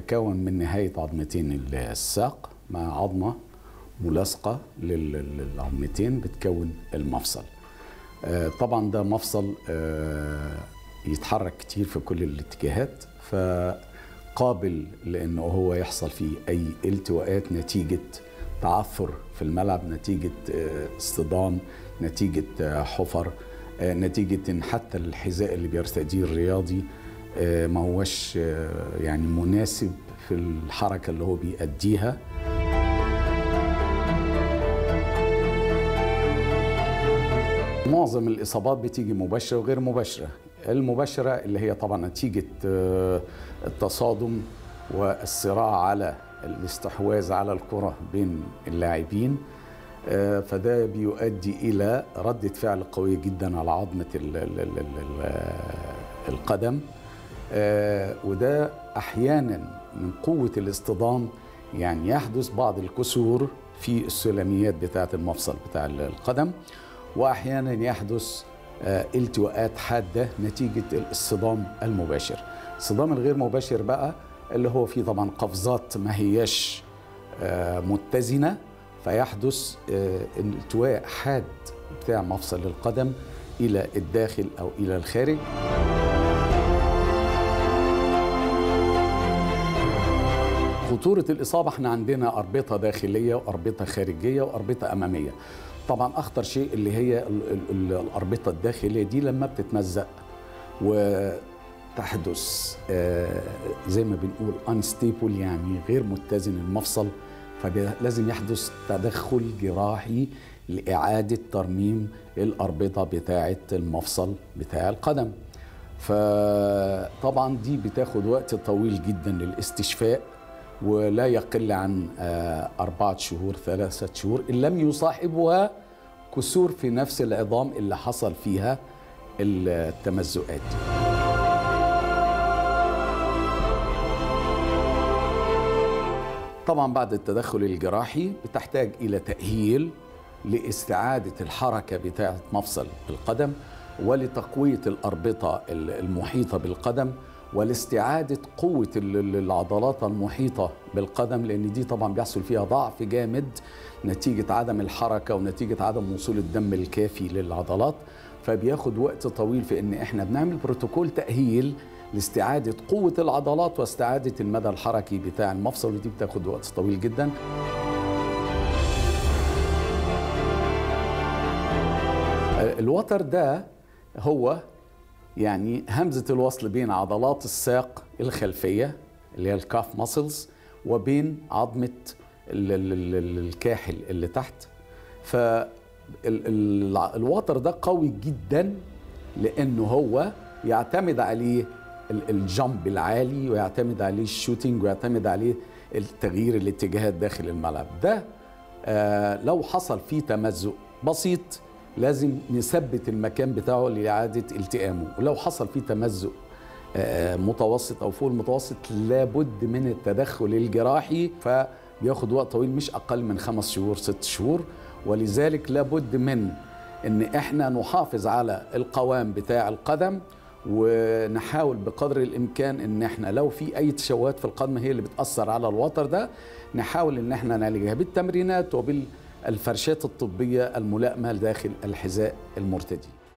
بيتكون من نهاية عظمتين الساق مع عظمة ملاصقة لل- للعظمتين بتكون المفصل آه، طبعا ده مفصل آه، يتحرك كتير في كل الاتجاهات فقابل لانه هو يحصل فيه اي التواءات نتيجه تعثر في الملعب نتيجه آه، اصطدام نتيجه آه، حفر آه، نتيجه ان حتى الحذاء اللي بيرتديه الرياضي آه، ما هوش آه، يعني مناسب في الحركه اللي هو بيأديها معظم الاصابات بتيجي مباشره وغير مباشره المباشره اللي هي طبعا نتيجه آه، التصادم والصراع على الاستحواذ على الكره بين اللاعبين آه، فده بيؤدي الى رده فعل قويه جدا على عظمه ال- ال- ال- ال- ال- القدم آه، وده احيانا من قوه الاصطدام يعني يحدث بعض الكسور في السلميات بتاعه المفصل بتاع القدم واحيانا يحدث آه، التواءات حاده نتيجه الاصطدام المباشر الصدام الغير مباشر بقى اللي هو فيه طبعا قفزات ما هياش آه، متزنه فيحدث آه، التواء حاد بتاع مفصل القدم الى الداخل او الى الخارج خطورة الإصابة احنا عندنا أربطة داخلية وأربطة خارجية وأربطة أمامية طبعا أخطر شيء اللي هي ال- ال- ال- الأربطة الداخلية دي لما بتتمزق وتحدث آه، زي ما بنقول unstable يعني غير متزن المفصل فلازم يحدث تدخل جراحي لإعادة ترميم الأربطة بتاعة المفصل بتاع القدم فطبعا دي بتاخد وقت طويل جدا للاستشفاء ولا يقل عن آه، أربعة شهور ثلاثة شهور إن لم يصاحبها كسور في نفس العظام اللي حصل فيها التمزقات دي طبعا بعد التدخل الجراحي بتحتاج إلى تأهيل لاستعادة الحركة بتاعة مفصل القدم ولتقوية الأربطة المحيطة بالقدم ولاستعادة قوة ال- ال- العضلات المحيطة بالقدم لأن دي طبعا بيحصل فيها ضعف جامد نتيجة عدم الحركة ونتيجة عدم وصول الدم الكافي للعضلات فبياخد وقت طويل في ان احنا بنعمل بروتوكول تأهيل لاستعادة قوة العضلات واستعادة المدى الحركي بتاع المفصل ودي بتاخد وقت طويل جدا الوتر ده هو يعني همزة الوصل بين عضلات الساق الخلفية اللي هي الكاف ماسلز وبين عظمة ال- ال- ال- ال- الكاحل اللي تحت فالوتر ده قوي جدا لأنه هو يعتمد عليه ال- الجامب العالي ويعتمد عليه الشوتينج ويعتمد عليه التغيير الاتجاهات داخل الملعب ده آه لو حصل فيه تمزق بسيط لازم نثبت المكان بتاعه لإعادة التئامه ولو حصل فيه تمزق آه، متوسط أو فوق المتوسط لابد من التدخل الجراحي فبياخد وقت طويل مش أقل من خمس شهور ست شهور ولذلك لابد من ان احنا نحافظ على القوام بتاع القدم ونحاول بقدر الامكان ان احنا لو في اي تشوهات في القدم هي اللي بتاثر على الوتر ده نحاول ان احنا نعالجها بالتمرينات وبالفرشات الطبيه الملائمه داخل الحذاء المرتدي